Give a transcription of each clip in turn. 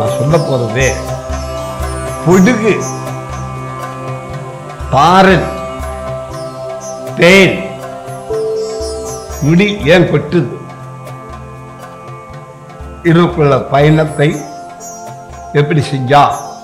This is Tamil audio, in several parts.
நான் சொல்ல போறது பொடுகு பாரன் தேன் முடி ஏன் கொட்டுது இதுக்குள்ள பயணத்தை எப்படி செஞ்சா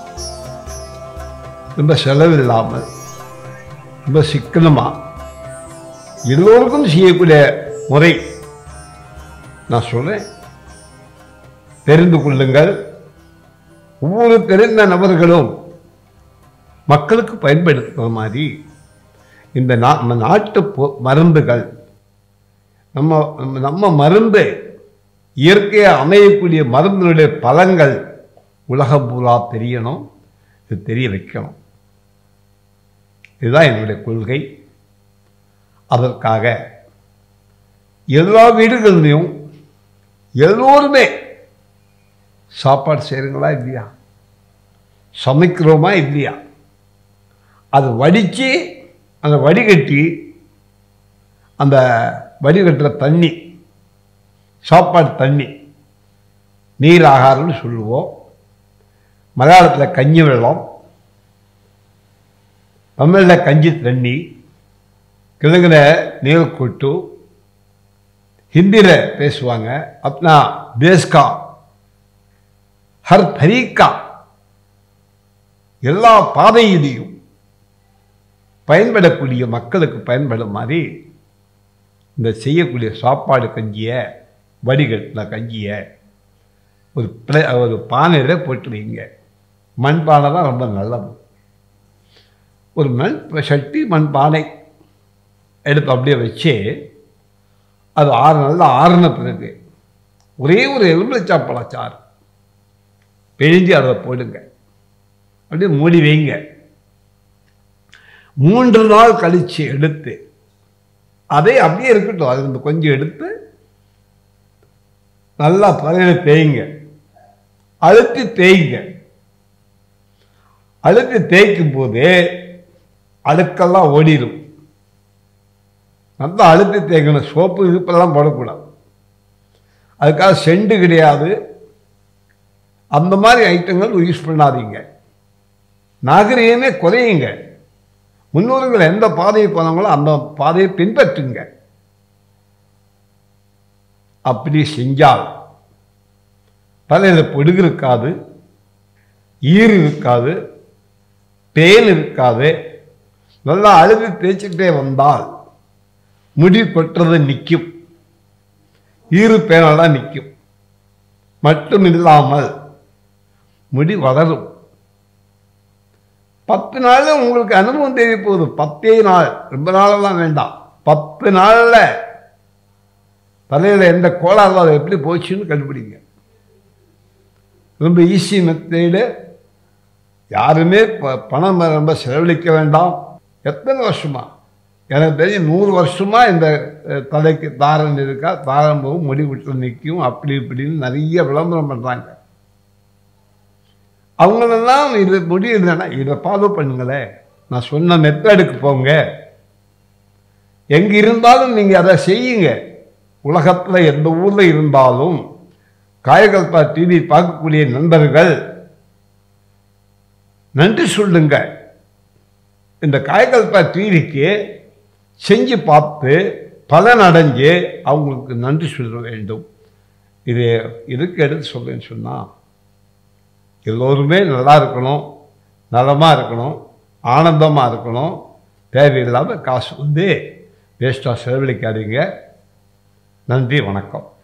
ரொம்ப செலவில்லாமல் ரொம்ப சிக்கனமா எல்லோருக்கும் செய்யக்கூடிய முறை நான் சொல்றேன் தெரிந்து கொள்ளுங்கள் ஒவ்வொரு தெரிந்த நபர்களும் மக்களுக்கு பயன்படுத்துகிற மாதிரி இந்த நா நம்ம நாட்டு பொ- மருந்துகள் நம்ம நம்ம- நம்ம மருந்து இயற்கையாக அமையக்கூடிய மருந்தினுடைய பலங்கள் உலகம் பூரா தெரியணும் இது தெரிய வைக்கணும் இதுதான் என்னுடைய கொள்கை அதற்காக எல்லா வீடுகள்லையும் எல்லோருமே சாப்பாடு செய்கிறீங்களா இல்லையா சமைக்கிறோமா இல்லையா அது வடித்து அந்த வடிகட்டி அந்த வடிகட்டுற தண்ணி சாப்பாடு தண்ணி நீர் ஆகாரம்னு சொல்லுவோம் மலையாளத்தில் கஞ்சி வெள்ளம் தமிழில் கஞ்சி தண்ணி தெலுங்குல நீர் கொட்டு ஹிந்தியில் பேசுவாங்க அப்னா தேஸ்கா ஹர் தரீக்கா எல்லா பாதையிலையும் பயன்படக்கூடிய மக்களுக்கு பயன்படும் மாதிரி இந்த செய்யக்கூடிய சாப்பாடு கஞ்சியை வடிகட்டின கஞ்சியை ஒரு பிளே ஒரு பானையில் போட்டு வைங்க மண்பானை தான் ரொம்ப நல்லது ஒரு மண் சட்டி மண் பானை எடுத்து அப்படியே வச்சு அது ஆறு நல்லா ஆறுன பிறகு ஒரே ஒரு எலுமிச்சம்பழச்சாறு பிழிஞ்சு அதை போடுங்க அப்படியே மூடி வைங்க மூன்று நாள் கழிச்சு எடுத்து அதை அப்படியே இருக்கட்டும் அது இந்த கொஞ்சம் எடுத்து நல்லா தலையில் தேய்ங்க அழுத்தி தேய்ங்க அழுத்தி தேய்க்கும் போது அழுக்கெல்லாம் ஓடிடும் நல்லா அழுத்தி தேய்க்கணும் சோப்பு இதுப்பெல்லாம் போடக்கூடாது அதுக்காக செண்டு கிடையாது அந்த மாதிரி ஐட்டங்கள் யூஸ் பண்ணாதீங்க நாகரிகமே குறையுங்க முன்னோர்கள் எந்த பாதையை போனாங்களோ அந்த பாதையை பின்பற்றுங்க அப்படி செஞ்சால் தலையில் பொடுகு இருக்காது ஈர் இருக்காது பேன் இருக்காது நல்லா அழுது தேய்ச்சிக்கிட்டே வந்தால் முடி கொட்டுறது நிற்கும் ஈறு பேனெல்லாம் நிற்கும் மட்டும் இல்லாமல் முடி வளரும் பத்து நாள்ல உங்களுக்கு அனுபவம் தெரிய போகுது பத்தே நாள் ரொம்ப நாளெல்லாம் வேண்டாம் பத்து நாள்ல தலையில் எந்த கோளாறு அது எப்படி போச்சுன்னு கண்டுபிடிங்க ரொம்ப ஈஸி மெத்தேடு யாருமே ப- பணம் ரொம்ப செலவழிக்க வேண்டாம் எத்தனை வருஷமா எனக்கு தெரிஞ்சு நூறு வருஷமா இந்த அஹ், தலைக்கு தாரம் இருக்கா தாரம் போகும் முடி விட்டு நிற்கும் அப்படி இப்படின்னு நிறைய விளம்பரம் பண்ணுறாங்க அவங்களெல்லாம் இது முடியுதுன்னா இதை ஃபாலோ பண்ணுங்களேன் நான் சொன்ன மெத்தடுக்கு போங்க எங்க இருந்தாலும் நீங்க அதை செய்யுங்க உலகத்துல எந்த ஊர்ல இருந்தாலும் காயகல்பா டிவி பார்க்கக்கூடிய நண்பர்கள் நன்றி சொல்லுங்க இந்த காயகல்பா டிவிக்கு செஞ்சு பார்த்து பலன் அடைஞ்சு அவங்களுக்கு நன்றி சொல்ல வேண்டும் இது இதுக்கு எடுத்து சொல்றேன்னு சொன்னா எல்லோருமே நல்லா இருக்கணும் நலமாக இருக்கணும் ஆனந்தமாக இருக்கணும் தேவையில்லாமல் காசு வந்து வேஸ்ட்டாக செலவழிக்காதீங்க நன்றி வணக்கம்